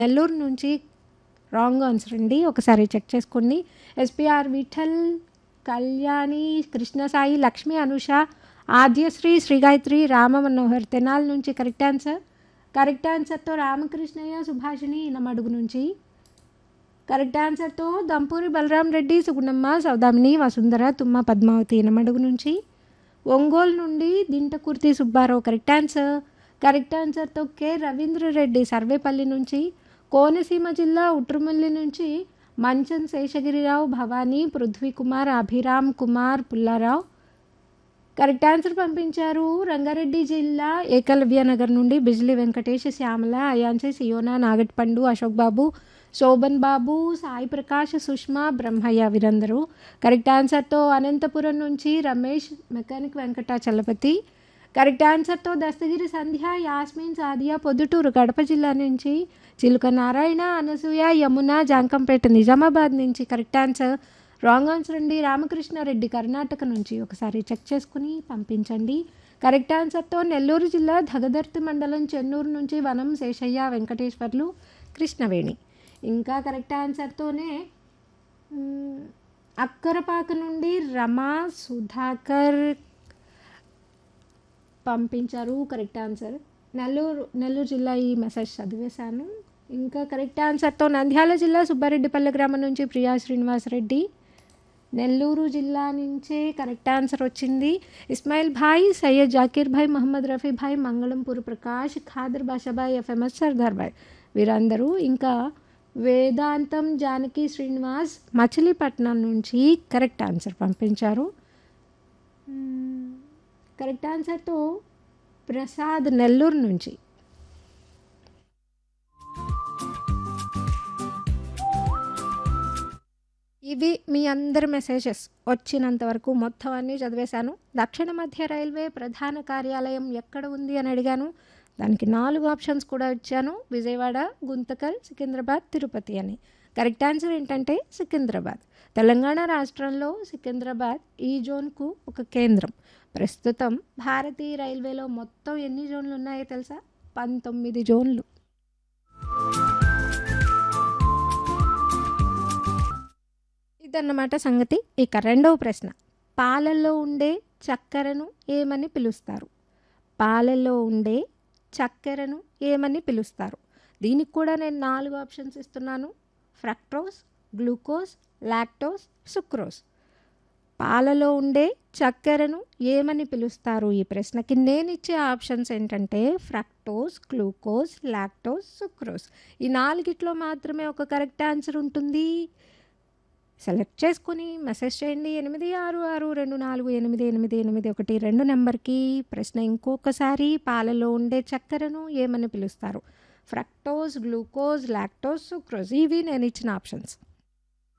నెల్లూరు నుంచి wrong answer అండి ఒకసారి చెక్ చేసుకోండి ఎస్పిఆర్ విఠల్ కళ్యాణి కృష్ణసాయి లక్ష్మి అనుష ఆద్యశ్రీ శ్రీగాయత్రి రామ మనోహర్ తెనాల్ నుంచి కరెక్ట్ ఆన్సర్ కరెక్ట్ ఆన్సర్తో రామకృష్ణయ్య సుభాషిణి నమడుగు నుంచి కరెక్ట్ ఆన్సర్తో దంపూరి బలరాం రెడ్డి సుగుణమ్మ సౌదామిని వసుంధర తుమ్మ పద్మావతి నమడుగు నుంచి ఒంగోలు నుండి Dintakurthi Subbarao correct answer correct ఆన్సర్తో కె రవీంద్రరెడ్డి సర్వేపల్లి నుంచి కోనసీమ జిల్లా ఉట్రుమల్లి నుంచి మంచం శేషగిరిరావు భవానీ పృథ్వీ కుమార్ అభిరామ్ కుమార్ పుల్లారావు కరెక్ట్ ఆన్సర్ పంపించారు రంగారెడ్డి జిల్లా ఏకలవ్య నగర్ నుండి బిజ్లీ వెంకటేష్ శ్యామల అయాంచి సియోనా నాగట్పండు అశోక్ బాబు శోభన్ బాబు సాయి ప్రకాష్ సుష్మా బ్రహ్మయ్య వీరందరూ కరెక్ట్ ఆన్సర్తో అనంతపురం నుంచి రమేష్ మెకానిక్ వెంకట చలపతి కరెక్ట్ ఆన్సర్తో దస్తగిరి సంధ్య యాస్మిన్ సాదియా పొద్దుటూరు గడప జిల్లా నుంచి చిలుక నారాయణ అనసూయ యమున జాంకంపేట నిజామాబాద్ నుంచి కరెక్ట్ ఆన్సర్ రాంగ్ ఆన్సర్ అండి రామకృష్ణారెడ్డి కర్ణాటక నుంచి ఒకసారి చెక్ చేసుకుని పంపించండి కరెక్ట్ ఆన్సర్తో నెల్లూరు జిల్లా ధగదర్తి మండలం చెన్నూరు నుంచి వనం శేషయ్య వెంకటేశ్వర్లు కృష్ణవేణి ఇంకా కరెక్ట్ ఆన్సర్తోనే మ్, అక్కరపాక నుండి రమా సుధాకర్ పంపించారు కరెక్ట్ ఆన్సర్ నెల్లూరు నెల్లూరు జిల్లా ఈ మెసేజ్ చదివేశాను ఇంకా కరెక్ట్ ఆన్సర్తో నంద్యాల జిల్లా సుబ్బారెడ్డిపల్లె గ్రామం నుంచి ప్రియా శ్రీనివాసరెడ్డి నెల్లూరు జిల్లా నుంచే కరెక్ట్ ఆన్సర్ వచ్చింది ఇస్మాయిల్ భాయ్ సయ్యద్ జాకీర్ భాయ్ మహమ్మద్ రఫీ భాయ్ మంగళంపూర్ ప్రకాష్ ఖాదర్ బాషాబాయ్ ఎఫ్ఎంఎస్ సర్దార్ భాయ్ వీరందరూ ఇంకా వేదాంతం జానకి శ్రీనివాస్ మచిలీపట్నం నుంచి కరెక్ట్ ఆన్సర్ పంపించారు మ్మ్. కరెక్ట్ ఆన్సర్తో ప్రసాద్ నెల్లూరు నుంచి ఇవి మీ అందరి మెసేజెస్ వచ్చినంత వరకు మొత్తం అన్నీ చదివేశాను దక్షిణ మధ్య రైల్వే ప్రధాన కార్యాలయం ఎక్కడ ఉంది అని అడిగాను దానికి నాలుగు ఆప్షన్స్ కూడా ఇచ్చాను విజయవాడ గుంతకల్ సికింద్రాబాద్ తిరుపతి అని కరెక్ట్ ఆన్సర్ ఏంటంటే సికింద్రాబాద్ తెలంగాణ రాష్ట్రంలో సికింద్రాబాద్ ఈ జోన్కు ఒక కేంద్రం ప్రస్తుతం భారతీయ రైల్వేలో మొత్తం ఎన్ని జోన్లు ఉన్నాయో తెలుసా పంతొమ్మిది జోన్లు ఇదన్నమాట సంగతి ఇక రెండవ ప్రశ్న పాలల్లో ఉండే చక్కెరను ఏమని పిలుస్తారు పాలల్లో ఉండే చక్కెరను ఏమని పిలుస్తారు దీనికి కూడా నేను నాలుగు ఆప్షన్స్ ఇస్తున్నాను ఫ్రక్టోస్ గ్లూకోజ్ లాక్టోస్ సుక్రోజ్ పాలలో ఉండే చక్కెరను ఏమని పిలుస్తారు ఈ ప్రశ్నకి నేను ఇచ్చే ఆప్షన్స్ ఏంటంటే ఫ్రక్టోస్ గ్లూకోజ్ లాక్టోస్ సుక్రోజ్ ఈ నాలుగిట్లో మాత్రమే ఒక కరెక్ట్ ఆన్సర్ ఉంటుంది సెలెక్ట్ చేసుకుని మెసేజ్ చేయండి ఎనిమిది ఆరు ఆరు రెండు నాలుగు ఎనిమిది ఎనిమిది ఎనిమిది ఒకటి రెండు నెంబర్కి ప్రశ్న ఇంకొకసారి పాలలో ఉండే చక్కెరను ఏమని పిలుస్తారు ఫ్రక్టోస్ గ్లూకోజ్ లాక్టోస్ సుక్రోజ్ ఇవి నేను ఇచ్చిన ఆప్షన్స్